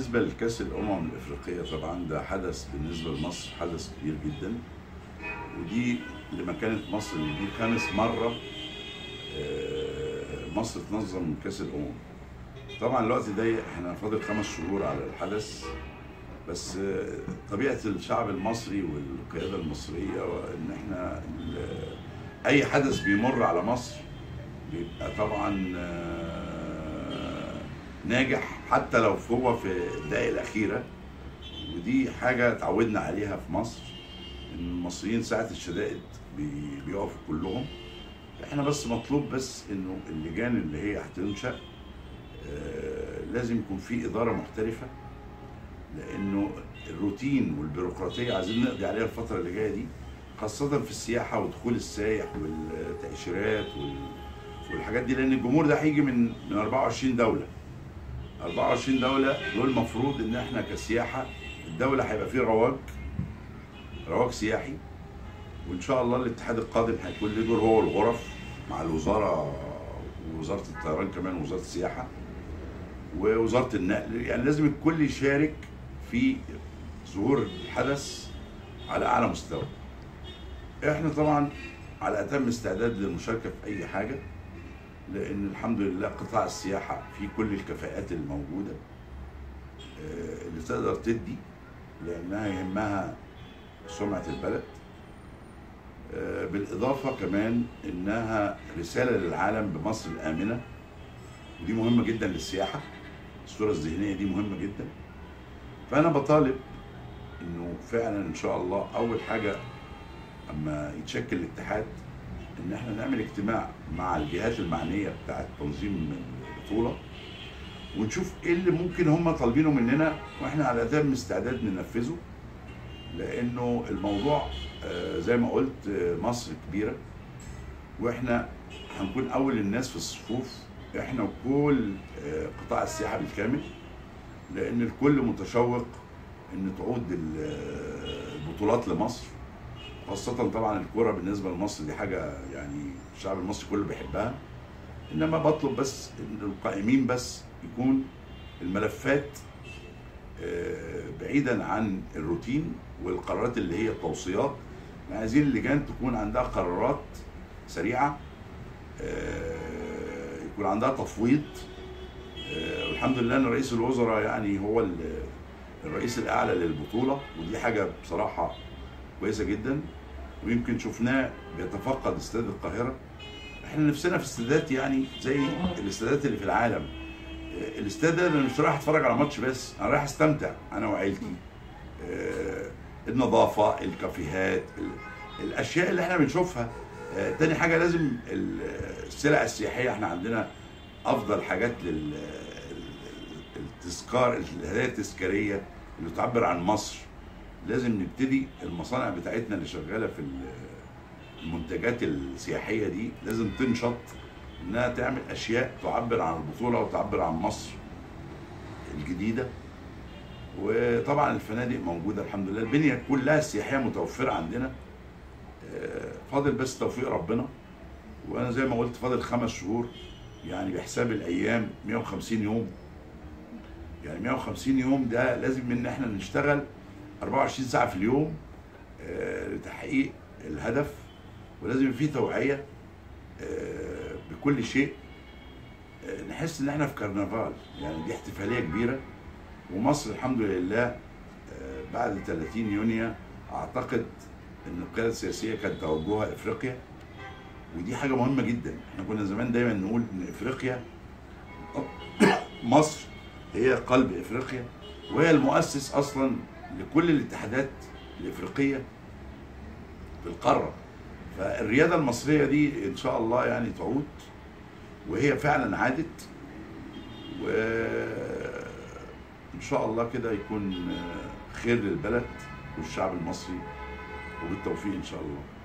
بالنسبة لكأس الأمم الإفريقية طبعا ده حدث بالنسبة لمصر حدث كبير جدا ودي لمكانة مصر إن دي خامس مرة آه، مصر تنظم كأس الأمم طبعا الوقت ضيق احنا فاضل خمس شهور على الحدث بس آه، طبيعة الشعب المصري والقيادة المصرية إن احنا ال- أي حدث بيمر على مصر بيبقى طبعا آه، ناجح حتى لو هو في الدقائق الأخيرة ودي حاجة اتعودنا عليها في مصر إن المصريين ساعة الشدائد بي- بيقفوا كلهم احنا بس مطلوب بس إنه اللجان اللي هي هتنشأ آه، لازم يكون في إدارة محترفة لأنه الروتين والبيروقراطية عايزين نقضي عليها الفترة اللي جاية دي خاصة في السياحة ودخول السايح والتأشيرات وال- والحاجات دي لأن الجمهور ده هيجي من من 24 دولة 24 دولة دول المفروض إن إحنا كسياحة الدولة هيبقى فيه رواج رواج سياحي وإن شاء الله الاتحاد القادم هيكون له دور هو الغرف مع الوزارة ووزارة الطيران كمان ووزارة السياحة ووزارة النقل يعني لازم الكل يشارك في ظهور الحدث على أعلى مستوى احنا طبعا على اتم استعداد للمشاركه في اي حاجه لان الحمد لله قطاع السياحه فيه كل الكفاءات الموجوده آه، اللي تقدر تدي لانها يهمها سمعه البلد آه، بالاضافه كمان انها رساله للعالم بمصر الامنه ودي مهمه جدا للسياحه الصوره الذهنيه دي مهمه جدا فانا بطالب انه فعلا ان شاء الله اول حاجه اما يتشكل الاتحاد ان احنا نعمل اجتماع مع الجهات المعنيه بتاعه تنظيم البطوله ونشوف ايه اللي ممكن هم طالبينه مننا واحنا على اتم استعداد ننفذه لانه الموضوع آه، زي ما قلت آه، مصر كبيره واحنا هنكون اول الناس في الصفوف احنا وكل آه، قطاع السياحه بالكامل لان الكل متشوق ان تعود ال- آه، البطولات لمصر خاصة طبعا الكورة بالنسبة لمصر دي حاجة يعني الشعب المصري كله بيحبها انما بطلب بس ان القائمين بس يكون الملفات آه، بعيدا عن الروتين والقرارات اللي هي التوصيات احنا عايزين اللجان تكون عندها قرارات سريعة آه، يكون عندها تفويض آه، والحمد لله ان رئيس الوزراء يعني هو ال- الرئيس الاعلى للبطولة ودي حاجة بصراحة كويسة جدا ويمكن شفناه بيتفقد استاد القاهرة احنا نفسنا في استادات يعني زي الاستادات اللي في العالم آه، الاستاد ده انا مش رايح اتفرج على ماتش بس انا رايح استمتع انا وعيلتي آه، النظافة الكافيهات ال- الاشياء اللي احنا بنشوفها آه، تاني حاجة لازم ال- السلع السياحية احنا عندنا افضل حاجات لل التذكار الهدايا التذكارية اللي تعبر عن مصر لازم نبتدي المصانع بتاعتنا اللي شغاله في ال- المنتجات السياحيه دي لازم تنشط انها تعمل اشياء تعبر عن البطوله وتعبر عن مصر الجديده وطبعا الفنادق موجوده الحمد لله البنيه كلها السياحيه متوفره عندنا آه، فاضل بس توفيق ربنا وانا زي ما قلت فاضل خمس شهور يعني بحساب الايام 150 يوم يعني 150 يوم ده لازم ان احنا نشتغل 24 ساعه في اليوم آه، لتحقيق الهدف ولازم يبقى فيه توعيه آه، بكل شيء آه، نحس ان احنا في كرنفال يعني دي احتفاليه كبيره ومصر الحمد لله آه، بعد 30 يونيو اعتقد ان القياده السياسيه كان توجهها افريقيا ودي حاجه مهمه جدا احنا كنا زمان دايما نقول ان افريقيا مصر هي قلب افريقيا وهي المؤسس اصلا لكل الاتحادات الافريقيه في القاره فالرياده المصريه دي ان شاء الله يعني تعود وهي فعلا عادت وان شاء الله كده يكون خير للبلد والشعب المصري وبالتوفيق ان شاء الله